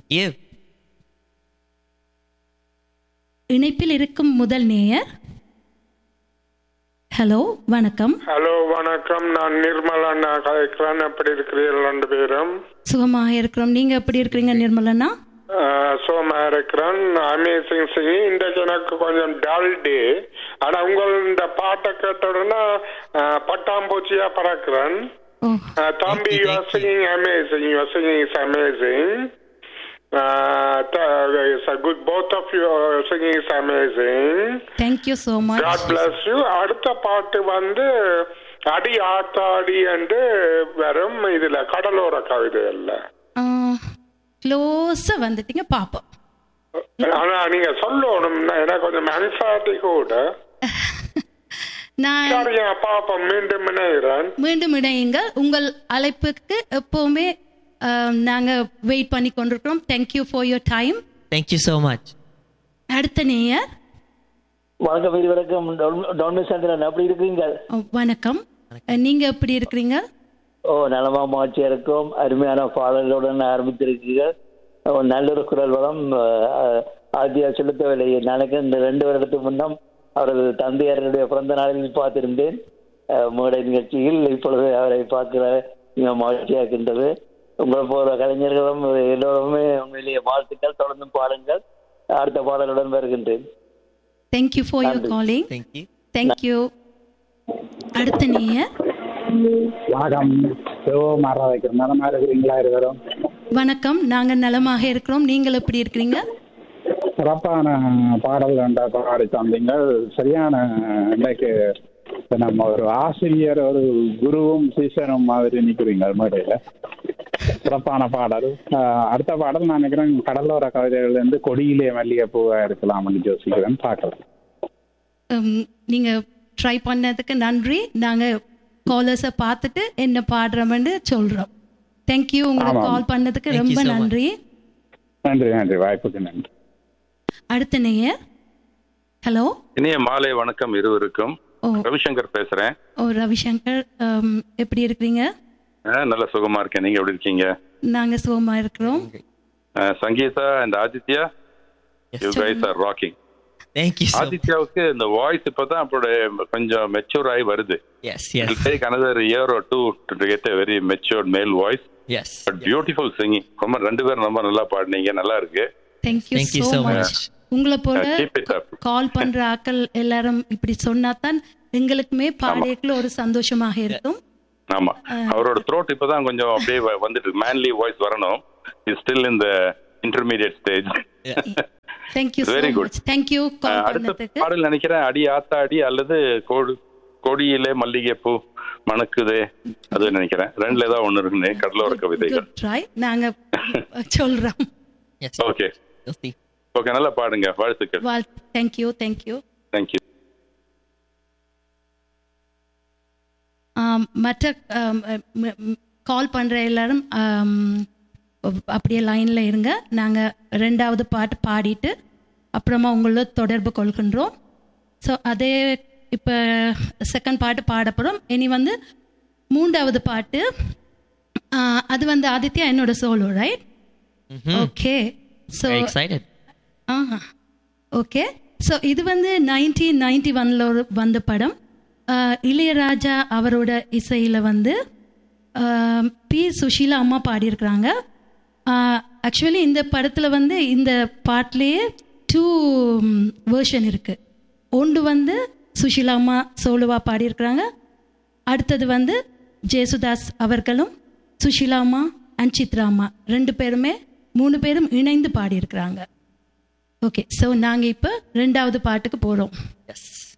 Thank you. இணைப்பில் இருக்கும் முதல் நேயர் ஹலோ வணக்கம் ஹலோ வணக்கம் நான் நிர்மலா நான் கலைக்கிறேன் எப்படி இருக்கிறீர்கள் ரெண்டு பேரும் சுகமாக இருக்கிறோம் நீங்க எப்படி இருக்கிறீங்க நிர்மலனா ஆஹ் சோமா இருக்கிறேன் அமேசிங் சிங்கிங் இன்றைக்கு எனக்கு கொஞ்சம் டல் டே ஆனா உங்கள் இந்த பாட்டை கேட்ட உடனே ஆஹ் பட்டாம்பூச்சியா பறக்கிறேன் ஓ ஆஹ் தம்பி Thank you, you are thank you. Singing amazing you are singing is amazing good both of you singing is amazing thank you so much god bless you அடுத்த பாட்டு வந்து அடி ஆத்தாடி என்று வரும் இதுல கடலோர கவிதை இல்ல க்ளோஸாக வந்துட்டீங்க பாப்போம் ஆனா நீங்க சொல்லணும் எனக்கு கொஞ்சம் அன்சாட்டி கூட நான் சரியா பாப்போம் மீண்டும் இணைகிறேன் மீண்டும் இணையுங்க உங்கள் அழைப்புக்கு எப்பவுமே ஆஹ், நாங்க வெயிட் பண்ணி கொண்டிருக்கிறோம் thank you for your time Thank you so much. அடுத்த நேயர் வணக்கம் இது வணக்கம் டொன்னு சந்திரன் அப்படி இருக்கீங்க ஓ, வணக்கம் அஹ், நீங்க எப்படி இருக்கிறீங்க ஓ நலமா மாற்றியா இருக்கும் அருமையான பாடல்களுடன் ஆரம்பித்திருக்கீங்க ஓ, நல்ல ஒரு குரல் வளம் அஹ், ஆதியா செலுத்தவில்லை எனக்கு இந்த ரெண்டு வருடத்துக்கு முன்னம் அவரது தந்தையாருடைய பிறந்த நாளில் பார்த்திருந்தேன் அஹ், மேடை நிகழ்ச்சியில் இப்பொழுது அவரை பார்க்கிற மிக மகிழ்ச்சியாக இருக்கின்றது உங்களை போற கலைஞர்களும் எல்லோருமே உண்மையிலேயே வாழ்த்துக்கள் தொடர்ந்து பாடுங்கள் அடுத்த பாடலுடன் வருகின்றேன் thank you for your calling Thank you. Thank you அடுத்த நேயர் வணக்கம் சிவ மரம் வைக்கிற நலமா இருக்கிறீங்களா இருக்கிறோம் வணக்கம் நாங்க நலமாக இருக்கிறோம் நீங்கள் எப்படி இருக்கிறீங்க சிறப்பான பாடல் கண்ட பாடி தந்தீங்க சரியான இன்னைக்கு நம்ம ஒரு ஆசிரியர் ஒரு குருவும் சீசனும் மாதிரி நிற்கிறீங்க மேடையில சிறப்பான பாடல் ஆஹ் அடுத்த பாடல் நான் நினைக்கிறேன் கடலோர கவிதைகள் இருந்து கொடியிலே மல்லிகை பூவா இருக்கலாம்னு யோசிக்கிறேன் பார்க்கலாம் உம், நீங்க ட்ரை பண்ணதுக்கு நன்றி நாங்க காலர்ஸை பார்த்துட்டு என்ன பாடுறோம்னு சொல்றோம் தேங்க்யூ உங்களுக்கு ஆமாம். கால் பண்ணதுக்கு Thank you ரொம்ப so much. நன்றி நன்றி நன்றி வாய்ப்புக்கு நன்றி அடுத்த நேயர் ஹலோ இனிய மாலை வணக்கம் இருவருக்கும் ஓ ரவிசங்கர் பேசுறேன் ஓ ரவிசங்கர் உம், எப்படி இருக்கிறீங்க அஹ், நல்ல சுகமா இருக்கேன் நீங்க எப்படி இருக்கீங்க நாங்க சுகமா இருக்கிறோம் அஹ், Sangeetha and Aditya Yes. You guys are rocking Thank you so much. ஆதித்யாவுக்கு இந்த வாய்ஸ் இப்பதான் அப்படியே கொஞ்சம் மெச்சூர் ஆகி வருது Yes, yes, It'll take another year or two to get a very matured male voice yes. but beautiful singing ரொம்ப ரெண்டு பேரும் ரொம்ப நல்லா பாடினீங்க நல்லா இருக்கு thank you Thank you so so much much. உங்களை போல Uh, keep it up. கால் பண்ற ஆக்கள் எல்லாரும் இப்படி சொன்னாதான் எங்களுக்குமே பாடியக்குள்ள ஒரு சந்தோஷமாக இருக்கும் ஆமா அவரோட த்ரோட் இப்பதான் கொஞ்சம் அப்படியே வ- வந்துட்டு மேன்லி வாய்ஸ் வரணும் இஸ் ஸ்டில் இந்த intermediate stage thank you so Very good. Much thank you call அடுத்த பண்ணதுக்கு பாடல் நினைக்கிறேன் அடி ஆத்தாடி அல்லது கோடு கொடியிலே மல்லிகைப்பூ மணக்குதே அது நினைக்கிறேன் ரெண்டுல ஏதாவது ஒண்ணு இருக்குன்னு கடலோர கவிதைகள் குட் ட்ரை நாங்க சொல்றோம் Yes. Okay We'll see. Okay நல்லா பாடுங்க வாழ்த்துக்கள் வாழ் தேங்க்யூ தேங்க்யூ தேங்க்யூ மற்ற கால் பண்ற எல்லாரும் ஆம், அப்படியே லைன்ல இருங்க நாங்க ரெண்டாவது பாட்டு பாடிட்டு அப்புறமா உங்களோட தொடர்பு கொள்கின்றோம் ஸோ அதே இப்போ செகண்ட் பாட்டு பாட போகிறோம் இனி வந்து மூன்றாவது பாட்டு ஆ, அது வந்து ஆதித்யா என்னோட solo right Mhm. Okay so Very excited. Okay so இது வந்து நைன்டீன் நைன்டி ஒன்ல ஒரு வந்த படம் ஆஹ் இளையராஜா அவரோட இசையில் வந்து ஆஹ் பி சுஷீலா அம்மா பாடியிருக்கிறாங்க ஆக்சுவலி இந்த படத்தில் வந்து இந்த பாட்டிலேயே டூ வேர்ஷன் இருக்குது ஒன்று வந்து சுஷீலா அம்மா சோலுவா பாடியிருக்கிறாங்க அடுத்தது வந்து ஜேசுதாஸ் அவர்களும் சுஷீலா அம்மா அண்ட் சித்ரா அம்மா ரெண்டு பேருமே மூணு பேரும் இணைந்து பாடியிருக்கிறாங்க ஓகே ஸோ நாங்கள் இப்போ ரெண்டாவது பாட்டுக்கு போகிறோம் Yes.